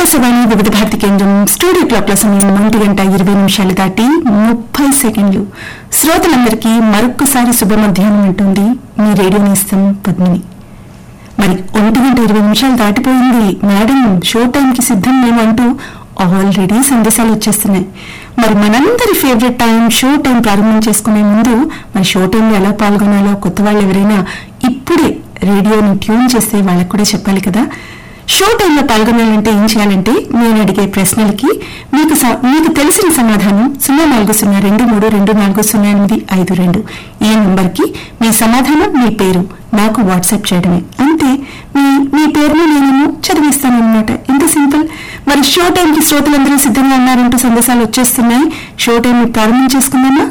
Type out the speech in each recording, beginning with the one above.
ఆకాశవాణి వివిధ భారతి కేంద్రం studio clock లో సమయం ఒంటి గంట ఇరవై నిమిషాలు దాటి ముప్పై సెకండ్లు శ్రోతలందరికీ మరొక్కసారి శుభ మధ్యాహ్నం ఉంటుంది మీ రేడియో నేస్తం పద్మిని మరి ఒంటి గంట ఇరవై నిమిషాలు దాటిపోయింది మేడం షో టైంకి సిద్ధం మేము అంటూ ఆల్రెడీ సందేశాలు వచ్చేస్తున్నాయి మరి మనందరి ఫేవరెట్ టైం షో టైం ప్రారంభం చేసుకునే ముందు మరి షో టైంలో ఎలా పాల్గొనాలో కొత్త వాళ్ళు ఎవరైనా ఇప్పుడే రేడియోని ట్యూన్ చేస్తే వాళ్ళకు కూడా చెప్పాలి కదా షో టైంలో పాల్గొనాలంటే ఏం చేయాలంటే నేను అడిగే ప్రశ్నలకి మీకు స- మీకు తెలిసిన సమాధానం సున్నా నాలుగు సున్నా రెండు మూడు రెండు నాలుగు సున్నా ఎనిమిది ఐదు రెండు ఈ నంబర్కి మీ సమాధానం మీ పేరు నాకు వాట్సాప్ చేయడమే అంతే మీ మీ పేరును నేను చదివిస్తాను అనమాట ఇంత సింపుల్ మరి షో టైంకి శ్రోతలందరూ సిద్ధంగా ఉన్నారంటూ సందేశాలు వచ్చేస్తున్నాయి షో టైంని ప్రారంభం చేసుకుందామా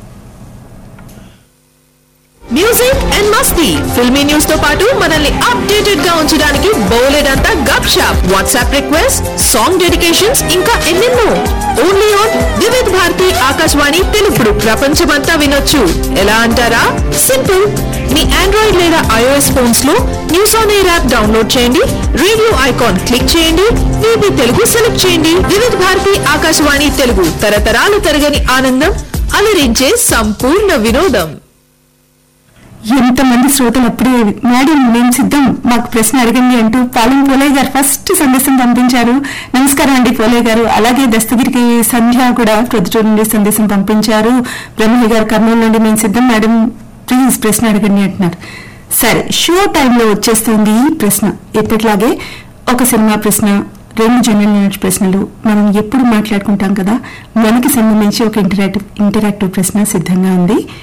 మ్యూజిక్ అండ్ మస్తీ ఫిల్మీ న్యూస్ తో పాటు మనల్ని అప్డేటెడ్ గా ఉంచడానికి బోలెడంత gupshup WhatsApp request song dedications ఇంకా ఎన్నెన్నో ఓన్లీ ఆన్ వివిధ్ భారతి ఆకాశవాణి తెలుగుడు ప్రపంచమంతా వినొచ్చు ఎలా అంటారా సింపుల్ మీ ఆండ్రాయిడ్ లేదా ఐఓఎస్ ఫోన్స్ లో news on air app download చేయండి రేడియో ఐకాన్ క్లిక్ చేయండి వివి తెలుగు సెలెక్ట్ చేయండి వివిధ భారతి ఆకాశవాణి తెలుగు తరతరాలు తరగని ఆనందం అలరించే సంపూర్ణ వినోదం ఎంతమంది శ్రోతలు అప్పుడే మేడం మేము సిద్ధం మాకు ప్రశ్న అడగండి అంటూ పాలెం పోలే గారు ఫస్ట్ సందేశం పంపించారు నమస్కారం అండి పోలే గారు అలాగే దస్తగిరికి సంధ్య కూడా ప్రొద్దుటూరు నుండి సందేశం పంపించారు బ్రహ్మయ్య గారు కర్నూలు నుండి మేము సిద్ధం మేడం ప్లీజ్ ప్రశ్న అడగండి అంటున్నారు సరే షో టైంలో వచ్చేస్తుంది ఈ ప్రశ్న ఎప్పటిలాగే ఒక సినిమా ప్రశ్న రెండు జనరల్ నాలెడ్జ్ ప్రశ్నలు మనం ఎప్పుడు మాట్లాడుకుంటాం కదా మనకి సంబంధించి ఒక ఇంటరాక్టివ్ ఇంటరాక్టివ్ ప్రశ్న సిద్ధంగా ఉంది